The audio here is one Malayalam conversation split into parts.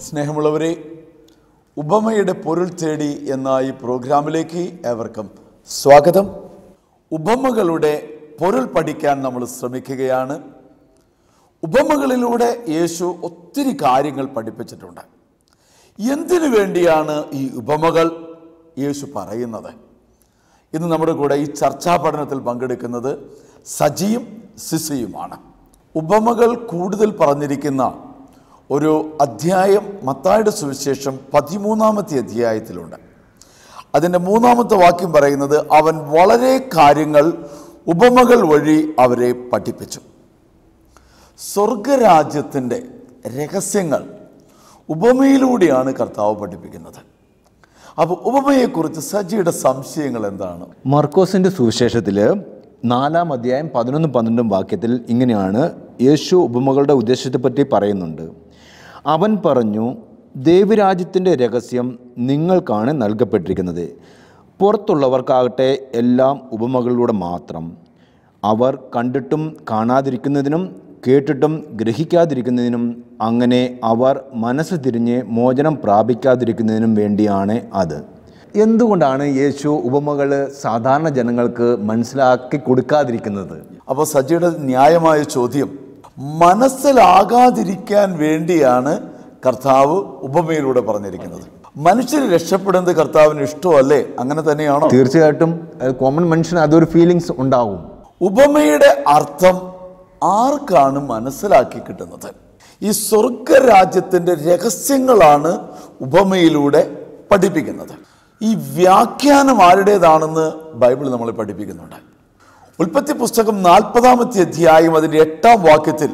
സ്നേഹമുള്ളവരെ ഉപമയുടെ പൊരുൾ തേടി എന്ന ഈ പ്രോഗ്രാമിലേക്ക് ഏവർക്കും സ്വാഗതം ഉപമകളുടെ പൊരുൾ പഠിക്കാൻ നമ്മൾ ശ്രമിക്കുകയാണ് ഉപമകളിലൂടെ യേശു ഒത്തിരി കാര്യങ്ങൾ പഠിപ്പിച്ചിട്ടുണ്ട് എന്തിനു വേണ്ടിയാണ് ഈ ഉപമകൾ യേശു പറയുന്നത് ഇന്ന് നമ്മുടെ കൂടെ ഈ ചർച്ചാ പഠനത്തിൽ പങ്കെടുക്കുന്നത് സജിയും സിസിയുമാണ് ഉപമകൾ കൂടുതൽ പറഞ്ഞിരിക്കുന്ന ഒരു അധ്യായം മത്തായുടെ സുവിശേഷം പതിമൂന്നാമത്തെ അധ്യായത്തിലുണ്ട് അതിൻ്റെ മൂന്നാമത്തെ വാക്യം പറയുന്നത് അവൻ വളരെ കാര്യങ്ങൾ ഉപമകൾ വഴി അവരെ പഠിപ്പിച്ചു സ്വർഗരാജ്യത്തിൻ്റെ രഹസ്യങ്ങൾ ഉപമയിലൂടെയാണ് കർത്താവ് പഠിപ്പിക്കുന്നത് അപ്പോൾ ഉപമയെക്കുറിച്ച് സജിയുടെ സംശയങ്ങൾ എന്താണ് മർക്കോസിൻ്റെ സുവിശേഷത്തിൽ നാലാം അധ്യായം പതിനൊന്നും പന്ത്രണ്ടും വാക്യത്തിൽ ഇങ്ങനെയാണ് യേശു ഉപമകളുടെ ഉദ്ദേശത്തെപ്പറ്റി പറയുന്നുണ്ട് അവൻ പറഞ്ഞു ദേവരാജ്യത്തിൻ്റെ രഹസ്യം നിങ്ങൾക്കാണ് നൽകപ്പെട്ടിരിക്കുന്നത് പുറത്തുള്ളവർക്കാകട്ടെ എല്ലാം ഉപമകളിലൂടെ മാത്രം അവർ കണ്ടിട്ടും കാണാതിരിക്കുന്നതിനും കേട്ടിട്ടും ഗ്രഹിക്കാതിരിക്കുന്നതിനും അങ്ങനെ അവർ മനസ്സ് തിരിഞ്ഞ് മോചനം പ്രാപിക്കാതിരിക്കുന്നതിനും വേണ്ടിയാണ് അത് എന്തുകൊണ്ടാണ് യേശു ഉപമകൾ സാധാരണ ജനങ്ങൾക്ക് മനസ്സിലാക്കി കൊടുക്കാതിരിക്കുന്നത് അപ്പോൾ സജിയുടെ ന്യായമായ ചോദ്യം മനസ്സിലാകാതിരിക്കാൻ വേണ്ടിയാണ് കർത്താവ് ഉപമയിലൂടെ പറഞ്ഞിരിക്കുന്നത് മനുഷ്യർ രക്ഷപ്പെടുന്നത് കർത്താവിന് ഇഷ്ടമല്ലേ അങ്ങനെ തന്നെയാണോ തീർച്ചയായിട്ടും കോമൺ മനുഷ്യന് അതൊരു ഫീലിങ്സ് ഉണ്ടാവും ഉപമയുടെ അർത്ഥം ആർക്കാണ് മനസ്സിലാക്കി കിട്ടുന്നത് ഈ സ്വർഗരാജ്യത്തിൻ്റെ രഹസ്യങ്ങളാണ് ഉപമയിലൂടെ പഠിപ്പിക്കുന്നത് ഈ വ്യാഖ്യാനം ആരുടേതാണെന്ന് ബൈബിൾ നമ്മളെ പഠിപ്പിക്കുന്നുണ്ട് ഉൽപ്പത്തി പുസ്തകം നാൽപ്പതാമത്തെ അധ്യായം അതിൻ്റെ എട്ടാം വാക്യത്തിൽ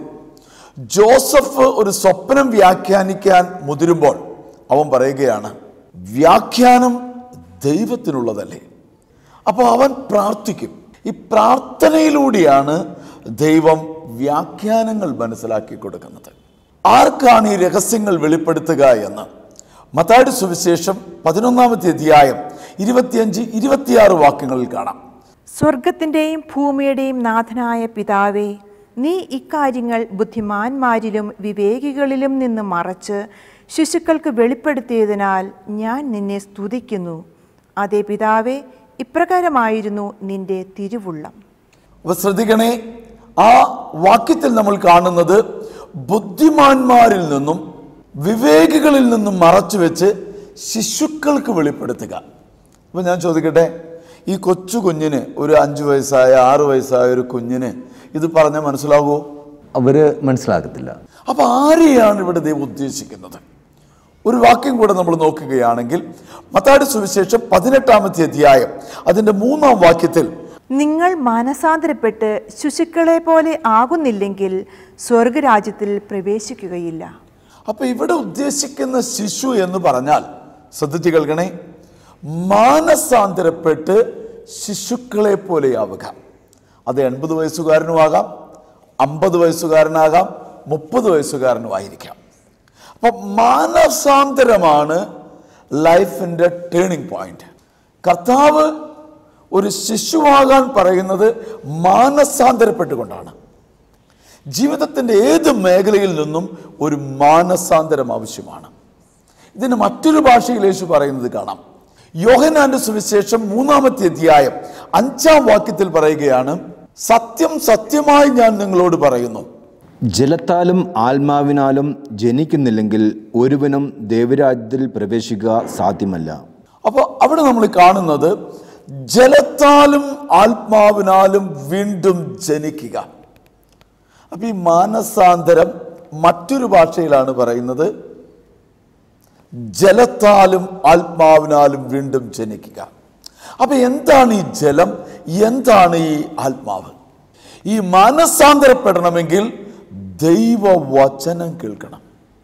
ജോസഫ് ഒരു സ്വപ്നം വ്യാഖ്യാനിക്കാൻ മുതിരുമ്പോൾ അവൻ പറയുകയാണ് വ്യാഖ്യാനം ദൈവത്തിനുള്ളതല്ലേ അപ്പോൾ അവൻ പ്രാർത്ഥിക്കും ഈ പ്രാർത്ഥനയിലൂടെയാണ് ദൈവം വ്യാഖ്യാനങ്ങൾ മനസ്സിലാക്കി കൊടുക്കുന്നത് ആർക്കാണ് ഈ രഹസ്യങ്ങൾ വെളിപ്പെടുത്തുക എന്ന് മത്തായുടെ സുവിശേഷം പതിനൊന്നാമത്തെ അധ്യായം ഇരുപത്തിയഞ്ച് ഇരുപത്തിയാറ് വാക്യങ്ങളിൽ കാണാം സ്വർഗത്തിൻ്റെയും ഭൂമിയുടെയും നാഥനായ പിതാവേ നീ ഇക്കാര്യങ്ങൾ ബുദ്ധിമാന്മാരിലും വിവേകികളിലും നിന്ന് മറച്ച് ശിശുക്കൾക്ക് വെളിപ്പെടുത്തിയതിനാൽ ഞാൻ നിന്നെ സ്തുതിക്കുന്നു അതേ പിതാവേ ഇപ്രകാരമായിരുന്നു നിന്റെ തിരുവുള്ളം അപ്പൊ ശ്രദ്ധിക്കണേ ആ വാക്യത്തിൽ നമ്മൾ കാണുന്നത് ബുദ്ധിമാന്മാരിൽ നിന്നും വിവേകികളിൽ നിന്നും മറച്ചു വെച്ച് ശിശുക്കൾക്ക് വെളിപ്പെടുത്തുക അപ്പൊ ഞാൻ ചോദിക്കട്ടെ ഈ കൊച്ചു കുഞ്ഞിന് ഒരു അഞ്ചു വയസ്സായ ആറ് വയസ്സായ ഒരു കുഞ്ഞിന് ഇത് പറഞ്ഞാൽ മനസ്സിലാകുമോ അവർ മനസ്സിലാക്കത്തില്ല അപ്പൊ ആരെയാണ് ഇവിടെ ദൈവം ഉദ്ദേശിക്കുന്നത് ഒരു വാക്യം കൂടെ നമ്മൾ നോക്കുകയാണെങ്കിൽ മത്താടി സുവിശേഷം പതിനെട്ടാമത്തെ അധ്യായം അതിന്റെ മൂന്നാം വാക്യത്തിൽ നിങ്ങൾ മാനസാന്തരപ്പെട്ട് ശിശുക്കളെ പോലെ ആകുന്നില്ലെങ്കിൽ സ്വർഗരാജ്യത്തിൽ പ്രവേശിക്കുകയില്ല അപ്പൊ ഇവിടെ ഉദ്ദേശിക്കുന്ന ശിശു എന്ന് പറഞ്ഞാൽ ശ്രദ്ധിച്ചു കേൾക്കണേ മാനസാന്തരപ്പെട്ട് ശിശുക്കളെ പോലെയാവുക അത് എൺപത് വയസ്സുകാരനുമാകാം അമ്പത് വയസ്സുകാരനാകാം മുപ്പത് വയസ്സുകാരനും ആയിരിക്കാം അപ്പൊ മാനസാന്തരമാണ് ലൈഫിൻ്റെ ടേണിംഗ് പോയിന്റ് കർത്താവ് ഒരു ശിശുവാകാൻ പറയുന്നത് മാനസാന്തരപ്പെട്ടുകൊണ്ടാണ് ജീവിതത്തിൻ്റെ ഏത് മേഖലയിൽ നിന്നും ഒരു മാനസാന്തരം ആവശ്യമാണ് ഇതിന് മറ്റൊരു ഭാഷയിൽ യേശു പറയുന്നത് കാണാം യോഹനാന്റെ സുവിശേഷം മൂന്നാമത്തെ അധ്യായം അഞ്ചാം വാക്യത്തിൽ പറയുകയാണ് സത്യം സത്യമായി ഞാൻ നിങ്ങളോട് പറയുന്നു ജലത്താലും ആത്മാവിനാലും ജനിക്കുന്നില്ലെങ്കിൽ ഒരുവനും ദൈവരാജ്യത്തിൽ പ്രവേശിക്കുക സാധ്യമല്ല അപ്പോൾ അവിടെ നമ്മൾ കാണുന്നത് ജലത്താലും ആത്മാവിനാലും വീണ്ടും ജനിക്കുക അപ്പൊ ഈ മാനസാന്തരം മറ്റൊരു ഭാഷയിലാണ് പറയുന്നത് ജലത്താലും ആത്മാവിനാലും വീണ്ടും ജനിക്കുക അപ്പൊ എന്താണ് ഈ ജലം എന്താണ് ഈ ആത്മാവ് ഈ മാനസാന്തരപ്പെടണമെങ്കിൽ ദൈവവചനം കേൾക്കണം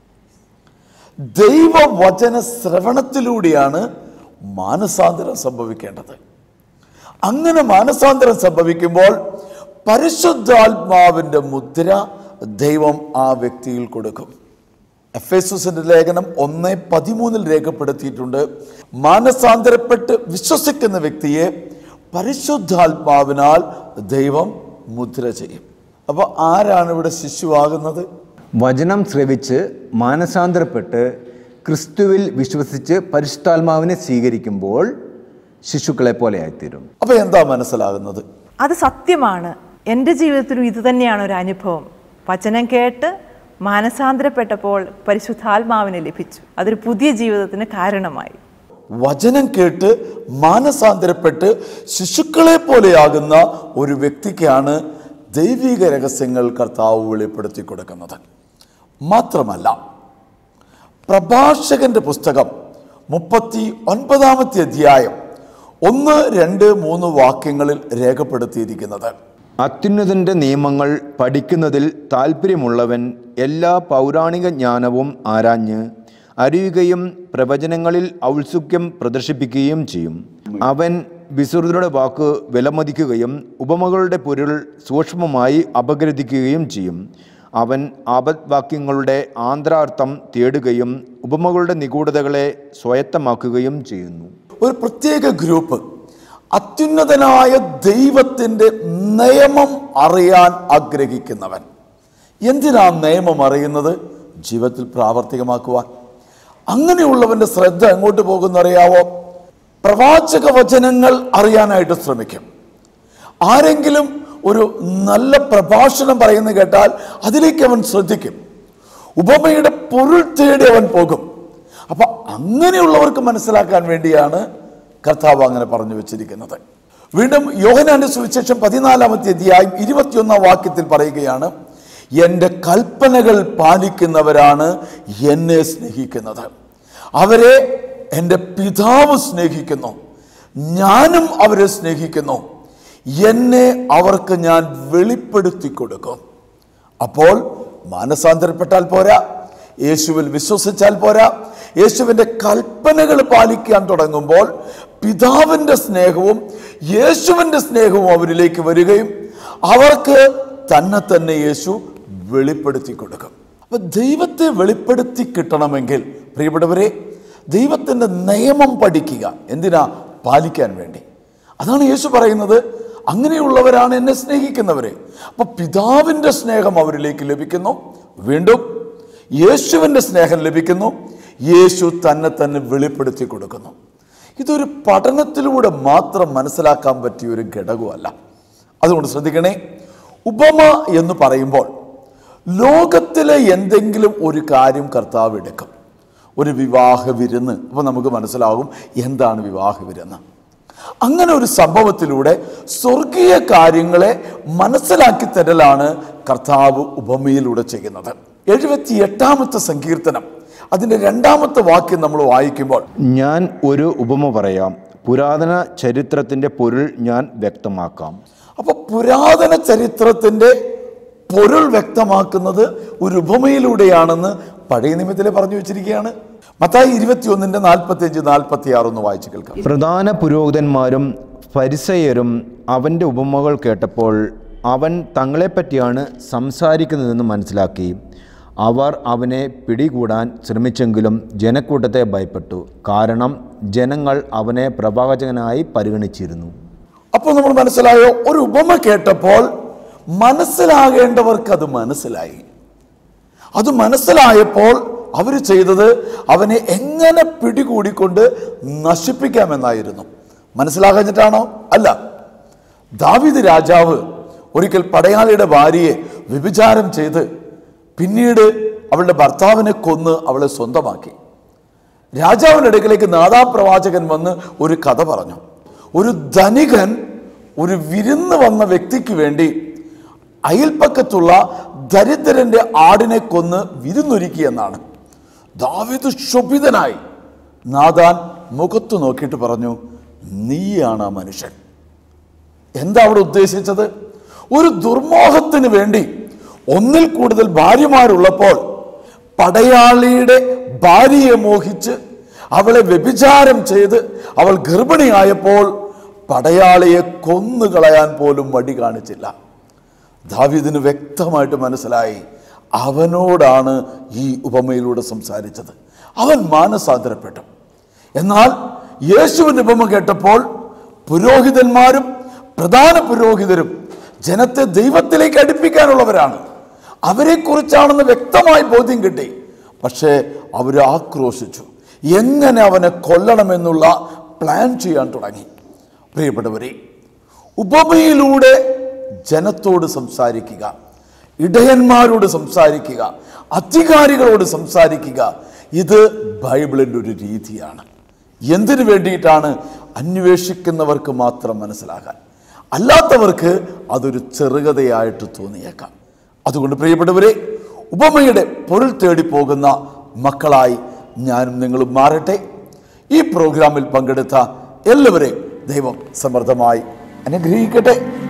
ദൈവവചന ശ്രവണത്തിലൂടെയാണ് മാനസാന്തരം സംഭവിക്കേണ്ടത് അങ്ങനെ മാനസാന്തരം സംഭവിക്കുമ്പോൾ പരിശുദ്ധാത്മാവിൻ്റെ മുദ്ര ദൈവം ആ വ്യക്തിയിൽ കൊടുക്കും എഫ് എസുസിന്റെ ലേഖനം ഒന്ന് പതിമൂന്നിൽ രേഖപ്പെടുത്തിയിട്ടുണ്ട് മാനസാന്തരപ്പെട്ട് വിശ്വസിക്കുന്ന വ്യക്തിയെ പരിശുദ്ധാത്മാവിനാൽ ദൈവം മുദ്ര ചെയ്യും അപ്പോൾ ആരാണ് ഇവിടെ ശിശുവാകുന്നത് വചനം ശ്രവിച്ച് മാനസാന്തരപ്പെട്ട് ക്രിസ്തുവിൽ വിശ്വസിച്ച് പരിശുദ്ധാത്മാവിനെ സ്വീകരിക്കുമ്പോൾ ശിശുക്കളെ പോലെ ആയിത്തീരും അപ്പൊ എന്താ മനസ്സിലാകുന്നത് അത് സത്യമാണ് എൻ്റെ ജീവിതത്തിലും ഇത് തന്നെയാണ് ഒരു അനുഭവം വചനം കേട്ട് മാനസാന്തരപ്പെട്ടപ്പോൾ പരിശുദ്ധാത്മാവിനെ ലഭിച്ചു അതൊരു പുതിയ ജീവിതത്തിന് കാരണമായി വചനം കേട്ട് മാനസാന്തരപ്പെട്ട് ശിശുക്കളെ പോലെയാകുന്ന ഒരു വ്യക്തിക്കാണ് ദൈവിക രഹസ്യങ്ങൾ കർത്താവ് വെളിപ്പെടുത്തി കൊടുക്കുന്നത് മാത്രമല്ല പ്രഭാഷകന്റെ പുസ്തകം മുപ്പത്തി ഒൻപതാമത്തെ അധ്യായം ഒന്ന് രണ്ട് മൂന്ന് വാക്യങ്ങളിൽ രേഖപ്പെടുത്തിയിരിക്കുന്നത് അത്യുന്നതന്റെ നിയമങ്ങൾ പഠിക്കുന്നതിൽ താല്പര്യമുള്ളവൻ എല്ലാ പൗരാണിക ജ്ഞാനവും ആരാഞ്ഞ് അറിയുകയും പ്രവചനങ്ങളിൽ ഔത്സുക്യം പ്രദർശിപ്പിക്കുകയും ചെയ്യും അവൻ വിസുഹൃതരുടെ വാക്ക് വിലമതിക്കുകയും ഉപമകളുടെ പൊരുൾ സൂക്ഷ്മമായി അപഗ്രഥിക്കുകയും ചെയ്യും അവൻ ആപദ്വാക്യങ്ങളുടെ ആന്തരാർത്ഥം തേടുകയും ഉപമകളുടെ നിഗൂഢതകളെ സ്വായത്തമാക്കുകയും ചെയ്യുന്നു ഒരു പ്രത്യേക ഗ്രൂപ്പ് അത്യുന്നതനായ ദൈവത്തിൻ്റെ നിയമം അറിയാൻ ആഗ്രഹിക്കുന്നവൻ എന്തിനാ നിയമം അറിയുന്നത് ജീവിതത്തിൽ പ്രാവർത്തികമാക്കുവാൻ അങ്ങനെയുള്ളവന്റെ ശ്രദ്ധ എങ്ങോട്ട് പോകുന്നറിയാവോ പ്രവാചക വചനങ്ങൾ അറിയാനായിട്ട് ശ്രമിക്കും ആരെങ്കിലും ഒരു നല്ല പ്രഭാഷണം പറയുന്ന കേട്ടാൽ അതിലേക്ക് അവൻ ശ്രദ്ധിക്കും ഉപമയുടെ പൊരുൾ തേടി അവൻ പോകും അപ്പൊ അങ്ങനെയുള്ളവർക്ക് മനസ്സിലാക്കാൻ വേണ്ടിയാണ് കർത്താവ് അങ്ങനെ പറഞ്ഞു വെച്ചിരിക്കുന്നത് വീണ്ടും യോഹനാന്റെ സുവിശേഷം പതിനാലാമത്തെ അധ്യായം ഇരുപത്തിയൊന്നാം വാക്യത്തിൽ പറയുകയാണ് എൻ്റെ കൽപ്പനകൾ പാലിക്കുന്നവരാണ് എന്നെ സ്നേഹിക്കുന്നത് അവരെ എൻ്റെ പിതാവ് സ്നേഹിക്കുന്നു ഞാനും അവരെ സ്നേഹിക്കുന്നു എന്നെ അവർക്ക് ഞാൻ വെളിപ്പെടുത്തി കൊടുക്കും അപ്പോൾ മാനസാന്തരപ്പെട്ടാൽ പോരാ യേശുവിൽ വിശ്വസിച്ചാൽ പോരാ യേശുവിൻ്റെ കൽപ്പനകൾ പാലിക്കാൻ തുടങ്ങുമ്പോൾ പിതാവിൻ്റെ സ്നേഹവും യേശുവിൻ്റെ സ്നേഹവും അവരിലേക്ക് വരികയും അവർക്ക് തന്നെ തന്നെ യേശു വെളിപ്പെടുത്തി കൊടുക്കും അപ്പൊ ദൈവത്തെ വെളിപ്പെടുത്തി കിട്ടണമെങ്കിൽ പ്രിയപ്പെട്ടവരെ ദൈവത്തിൻ്റെ നിയമം പഠിക്കുക എന്തിനാ പാലിക്കാൻ വേണ്ടി അതാണ് യേശു പറയുന്നത് അങ്ങനെയുള്ളവരാണ് എന്നെ സ്നേഹിക്കുന്നവരെ അപ്പൊ പിതാവിൻ്റെ സ്നേഹം അവരിലേക്ക് ലഭിക്കുന്നു വീണ്ടും യേശുവിൻ്റെ സ്നേഹം ലഭിക്കുന്നു യേശു തന്നെ തന്നെ വെളിപ്പെടുത്തി കൊടുക്കുന്നു ഇതൊരു പഠനത്തിലൂടെ മാത്രം മനസ്സിലാക്കാൻ പറ്റിയ ഒരു ഘടകമല്ല അതുകൊണ്ട് ശ്രദ്ധിക്കണേ ഉപമ എന്ന് പറയുമ്പോൾ ലോകത്തിലെ എന്തെങ്കിലും ഒരു കാര്യം കർത്താവ് എടുക്കും ഒരു വിവാഹ വിരുന്ന് അപ്പോൾ നമുക്ക് മനസ്സിലാകും എന്താണ് വിവാഹ വിരുന്ന് അങ്ങനെ ഒരു സംഭവത്തിലൂടെ സ്വർഗീയ കാര്യങ്ങളെ മനസ്സിലാക്കി തരലാണ് കർത്താവ് ഉപമയിലൂടെ ചെയ്യുന്നത് എഴുപത്തി എട്ടാമത്തെ സങ്കീർത്തനം അതിൻ്റെ രണ്ടാമത്തെ വാക്യം നമ്മൾ വായിക്കുമ്പോൾ ഞാൻ ഒരു ഉപമ പറയാം പുരാതന ചരിത്രത്തിൻ്റെ പൊരുൾ ഞാൻ വ്യക്തമാക്കാം അപ്പൊ പുരാതന ചരിത്രത്തിന്റെ പൊരുൾ വ്യക്തമാക്കുന്നത് ഒരു ഉപമയിലൂടെയാണെന്ന് പഴയ നിയമത്തിലെ പറഞ്ഞു വെച്ചിരിക്കുകയാണ് മത്തായി ഇരുപത്തിയൊന്നിന്റെ നാൽപ്പത്തി അഞ്ച് നാൽപ്പത്തി ആറ് ഒന്ന് വായിച്ചു കേൾക്കാം പ്രധാന പുരോഹിതന്മാരും ഫരിസയരും അവൻ്റെ ഉപമകൾ കേട്ടപ്പോൾ അവൻ തങ്ങളെപ്പറ്റിയാണ് സംസാരിക്കുന്നതെന്ന് മനസ്സിലാക്കി അവർ അവനെ പിടികൂടാൻ ശ്രമിച്ചെങ്കിലും ജനക്കൂട്ടത്തെ ഭയപ്പെട്ടു കാരണം ജനങ്ങൾ അവനെ പ്രവാചകനായി പരിഗണിച്ചിരുന്നു അപ്പോൾ നമ്മൾ മനസ്സിലായോ ഒരു ഉപമ കേട്ടപ്പോൾ മനസ്സിലാകേണ്ടവർക്ക് അത് മനസ്സിലായി അത് മനസ്സിലായപ്പോൾ അവർ ചെയ്തത് അവനെ എങ്ങനെ പിടികൂടിക്കൊണ്ട് നശിപ്പിക്കാമെന്നായിരുന്നു മനസ്സിലാകാഞ്ഞിട്ടാണോ അല്ല ദാവിദ് രാജാവ് ഒരിക്കൽ പടയാളിയുടെ ഭാര്യയെ വ്യഭിചാരം ചെയ്ത് പിന്നീട് അവളുടെ ഭർത്താവിനെ കൊന്ന് അവളെ സ്വന്തമാക്കി രാജാവിൻ്റെ അടുക്കലേക്ക് നാദാപ്രവാചകൻ വന്ന് ഒരു കഥ പറഞ്ഞു ഒരു ധനികൻ ഒരു വിരുന്ന് വന്ന വ്യക്തിക്ക് വേണ്ടി അയൽപ്പക്കത്തുള്ള ദരിദ്രന്റെ ആടിനെ കൊന്ന് വിരുന്നൊരുക്കി എന്നാണ് ദാവിദ് ശോഭിതനായി നാദാൻ മുഖത്ത് നോക്കിയിട്ട് പറഞ്ഞു നീയാണ് ആ മനുഷ്യൻ എന്താ അവിടെ ഉദ്ദേശിച്ചത് ഒരു ദുർമോഹത്തിന് വേണ്ടി ഒന്നിൽ കൂടുതൽ ഭാര്യമാരുള്ളപ്പോൾ പടയാളിയുടെ ഭാര്യയെ മോഹിച്ച് അവളെ വ്യഭിചാരം ചെയ്ത് അവൾ ഗർഭിണിയായപ്പോൾ പടയാളിയെ കൊന്നുകളയാൻ പോലും മടി കാണിച്ചില്ല ദാവീദിന് വ്യക്തമായിട്ട് മനസ്സിലായി അവനോടാണ് ഈ ഉപമയിലൂടെ സംസാരിച്ചത് അവൻ മാനസാന്തരപ്പെട്ടു എന്നാൽ യേശുവിൻ്റെ ഉപമ കേട്ടപ്പോൾ പുരോഹിതന്മാരും പ്രധാന പുരോഹിതരും ജനത്തെ ദൈവത്തിലേക്ക് അടുപ്പിക്കാനുള്ളവരാണ് അവരെക്കുറിച്ചാണെന്ന് വ്യക്തമായി ബോധ്യം കിട്ടി പക്ഷേ അവർ ആക്രോശിച്ചു എങ്ങനെ അവനെ കൊല്ലണമെന്നുള്ള പ്ലാൻ ചെയ്യാൻ തുടങ്ങി പ്രിയപ്പെട്ടവരെ ഉപമയിലൂടെ ജനത്തോട് സംസാരിക്കുക ഇടയന്മാരോട് സംസാരിക്കുക അധികാരികളോട് സംസാരിക്കുക ഇത് ബൈബിളിൻ്റെ ഒരു രീതിയാണ് എന്തിനു വേണ്ടിയിട്ടാണ് അന്വേഷിക്കുന്നവർക്ക് മാത്രം മനസ്സിലാകാൻ അല്ലാത്തവർക്ക് അതൊരു ചെറുകഥയായിട്ട് തോന്നിയേക്കാം അതുകൊണ്ട് പ്രിയപ്പെട്ടവരെ ഉപമയുടെ പൊരുൾ തേടി പോകുന്ന മക്കളായി ഞാനും നിങ്ങളും മാറട്ടെ ഈ പ്രോഗ്രാമിൽ പങ്കെടുത്ത എല്ലാവരെയും ദൈവം സമൃദ്ധമായി അനുഗ്രഹിക്കട്ടെ